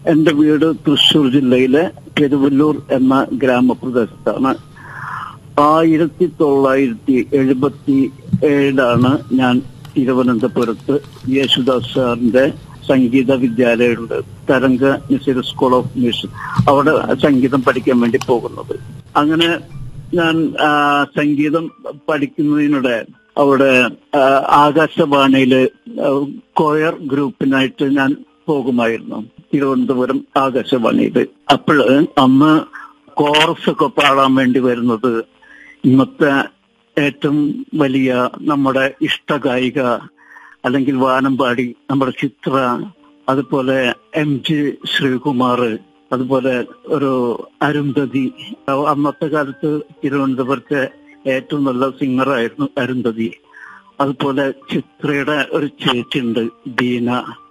എന്റെ വീട് തൃശൂർ ജില്ലയിലെ പെരുവല്ലൂർ എന്ന ഗ്രാമപ്രദേശത്താണ് ആയിരത്തി തൊള്ളായിരത്തി എഴുപത്തി ഏഴിലാണ് ഞാൻ തിരുവനന്തപുരത്ത് യേശുദാസ് സാറിന്റെ സംഗീത വിദ്യാലയമുണ്ട് തരംഗ മിസിൽ സ്കൂൾ ഓഫ് മ്യൂസിക് അവിടെ സംഗീതം പഠിക്കാൻ വേണ്ടി പോകുന്നത് അങ്ങനെ ഞാൻ ആ, സംഗീതം പഠിക്കുന്നതിനിടെ അവിടെ ആ, ആകാശവാണിയില് ആ, കൊയർ ഗ്രൂപ്പിനായിട്ട് ഞാൻ പോകുമായിരുന്നു തിരുവനന്തപുരം ആകാശവാണിയിൽ അപ്പോൾ അന്ന് കോറസ് ഒക്കെ പാടാൻ വേണ്ടി വരുന്നത് ഇന്നത്തെ ഏറ്റവും വലിയ നമ്മുടെ ഇഷ്ടഗായിക അല്ലെങ്കിൽ വാനമ്പാടി നമ്മുടെ ചിത്ര അതുപോലെ എം ജി ശ്രീകുമാർ അതുപോലെ ഒരു അരുന്ധതി അന്നത്തെ കാലത്ത് തിരുവനന്തപുരത്തെ ഏറ്റവും നല്ല സിംഗറായിരുന്നു അരുന്ധതി അതുപോലെ ചിത്രയുടെ ഒരു ചേച്ചിയുണ്ട് ദീന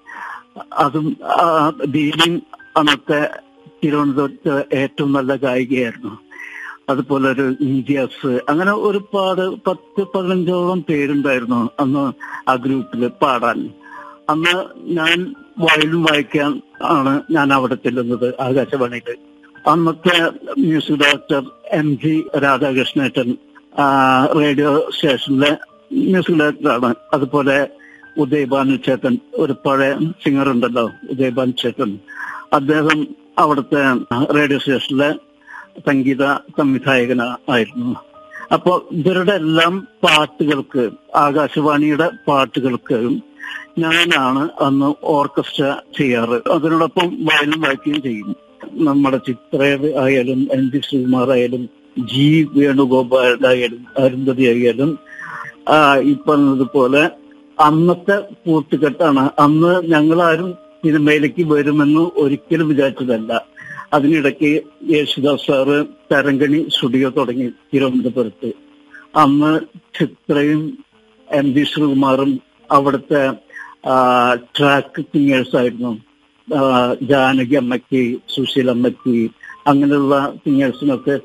അതും ആ, ദീനയും അന്നത്തെ തിരുവനന്തപുരത്ത് ഏറ്റവും നല്ല ഗായികയായിരുന്നു അതുപോലെ ഒരു ഇൻഡിയാസ് അങ്ങനെ ഒരുപാട് പത്ത് പതിനഞ്ചോളം പേരുണ്ടായിരുന്നു അന്ന് ആ ഗ്രൂപ്പിൽ പാടാൻ അന്ന് ഞാൻ വയലും വായിക്കാൻ ആണ് ഞാൻ അവിടെ ചെല്ലുന്നത് ആകാശവാണിയിൽ അന്നത്തെ മ്യൂസിക് ഡയറക്ടർ എം ജി രാധാകൃഷ്ണേട്ടൻ ആ, റേഡിയോ സ്റ്റേഷനിലെ മ്യൂസിക് ഡയറക്ടറാണ് അതുപോലെ ഉദയഭാനു ചേട്ടൻ ഒരു പഴയ സിംഗർ ഉണ്ടല്ലോ ഉദയഭാനു ചേട്ടൻ അദ്ദേഹം അവിടുത്തെ റേഡിയോ സ്റ്റേഷനിലെ സംഗീത സംവിധായകന ആയിരുന്നു അപ്പൊ ഇവരുടെ എല്ലാം പാട്ടുകൾക്ക് ആകാശവാണിയുടെ പാട്ടുകൾക്ക് ഞാനാണ് അന്ന് ഓർക്കസ്ട്ര ചെയ്യാറ് അതിനോടൊപ്പം വയലും വായിക്കുകയും ചെയ്യും നമ്മുടെ ചിത്ര ആയാലും എൻ ജി ശ്രീകുമാർ ആയാലും ജി വേണുഗോപാലായാലും അരുന്ധതി ആയാലും ആ, ഈ പറഞ്ഞതുപോലെ അന്നത്തെ കൂട്ടുകെട്ടാണ് അന്ന് ഞങ്ങളാരും സിനിമയിലേക്ക് വരുമെന്ന് ഒരിക്കലും വിചാരിച്ചതല്ല അതിനിടയ്ക്ക് യേശുദാസ് സാറ് തരങ്കണി സ്റ്റുഡിയോ തുടങ്ങി തിരുവനന്തപുരത്ത് അന്ന് ചിത്രയും എം ജി ശ്രീകുമാറും അവിടുത്തെ ട്രാക്ക് സിംഗേഴ്സ് ആയിരുന്നു ആ, ജാനകി അമ്മയ്ക്ക് സുശീലമ്മയ്ക്ക് അങ്ങനെയുള്ള സിംഗേഴ്സിനൊക്കെ